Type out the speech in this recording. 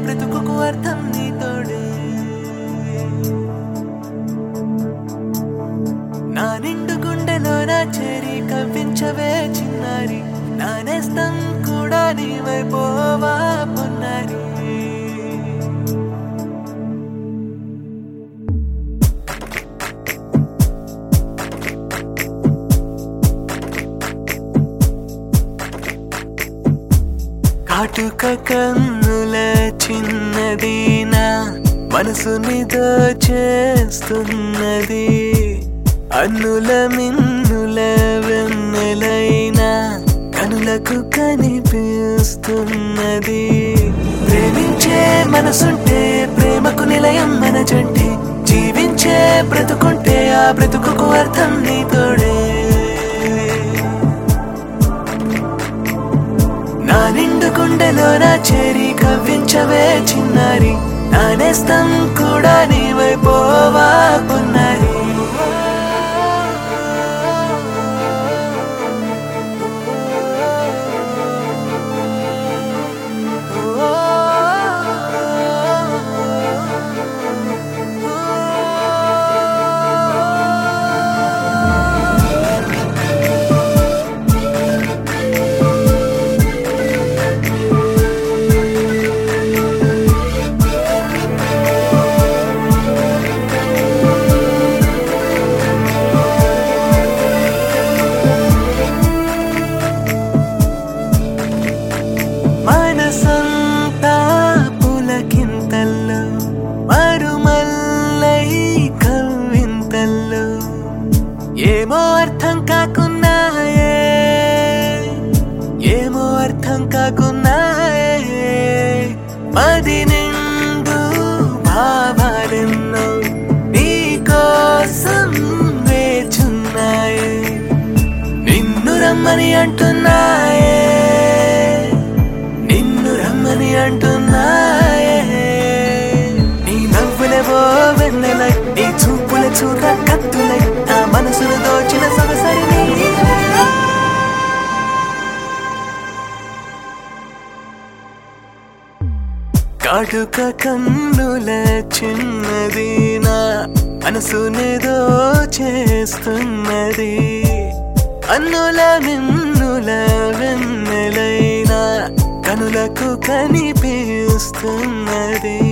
బ్రతుకుకు అర్థం నీ తోడే నా నిండు గుండెలో నా చేరి కవ్వించవే చిన్నారి నా నేస్తం కూడా నీవైపోవా పొన్నారి కాటుక కన్నుల చిన్నదీనా మనసుని దోచేస్తున్నది అన్నుల మిన్నుల వెన్నెలైనా కనులకు కనిపిస్తున్నది ప్రేమించే మనసుంటే ప్రేమకు నిలయం మన జంటే జీవించే బ్రతుకుంటే ఆ బ్రతుకుకు అర్థం నీ తోడే నా నిండు గుండెలో నా చేరి కవ్వించవే చిన్నారి నా నేస్తం కూడా నీవైపోవా పొన్నారి మనసంతా పులకింతల్లో మరుమల్లై కవ్వింతల్లో ఏమో అర్థం కాకున్నాయే ఏమో అర్థం కాకున్నాయే మది నిండు భావాలెన్నో నీకోసం వేచున్నాయే నిన్ను రమ్మని అంటున్నాయే నిన్ను రమ్మని అంటున్నాయే నీ నవ్వులేవో వెన్నెలై నీ చూపుల చూడ కత్తులై నా మనసును దోచిన సొగసరి నీవే. కాటుక కన్నుల చిన్నది నా మనసునేదో చేస్తున్నది అన్నుల నిన్నుల వెన్నెలైనా కనులకు కనిపిస్తున్నది